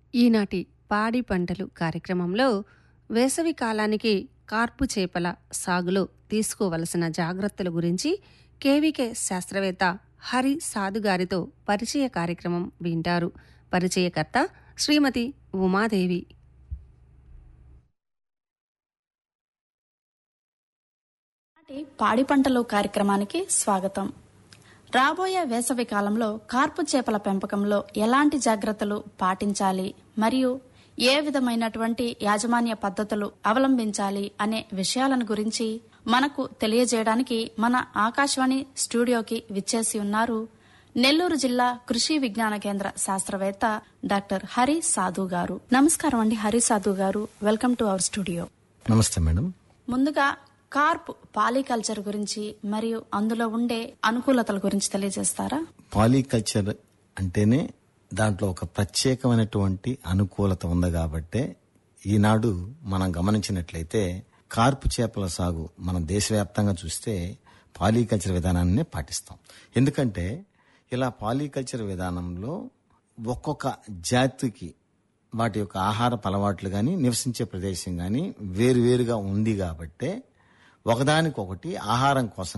ఈనాటి పాడి పంటలు కార్యక్రమంలో వేసవి కాలానికి కార్పు చేపల సాగులో తీసుకోవలసిన జాగ్రత్తల గురించి కేవీకే శాస్త్రవేత్త హరి సాధు గారితో పరిచయ కార్యక్రమం వింటారు పరిచయకర్త శ్రీమతి ఉమాదేవి నాటి పాడి పంటలు కార్యక్రమానికి స్వాగతం రాబోయే వేసవి కాలంలో కార్పు చేపల పెంపకంలో ఎలాంటి జాగ్రత్తలు పాటించాలి మరియు ఏ విధమైనటువంటి యాజమాన్య పద్ధతులు అవలంబించాలి అనే విషయాలను గురించి మనకు తెలియజేయడానికి మన ఆకాశవాణి స్టూడియోకి విచ్చేసి ఉన్నారు నెల్లూరు జిల్లా కృషి విజ్ఞాన కేంద్ర శాస్త్రవేత్త డాక్టర్ హరి సాధు గారు నమస్కారం అండి Hari Sadhu garu welcome to our studio నమస్తే మేడం ముందుగా కార్ప్ పాలికల్చర్ గురించి మరియు అందులో ఉండే అనుకూలతల గురించి తెలియజేస్తారా పాలికల్చర్ అంటేనే దాంట్లో ఒక ప్రత్యేకమైనటువంటి అనుకూలత ఉంది కాబట్టే ఈనాడు మనం గమనించినట్లయితే కార్పు చేపల సాగు మనం దేశవ్యాప్తంగా చూస్తే పాలికల్చర్ విధానాన్ని పాటిస్తాం ఎందుకంటే ఇలా పాలికల్చర్ విధానంలో ఒక్కొక్క జాతికి వాటి యొక్క ఆహార అలవాట్లు కానీ నివసించే ప్రదేశం కానీ వేరువేరుగా ఉంది కాబట్టే ఒకదానికొకటి ఆహారం కోసం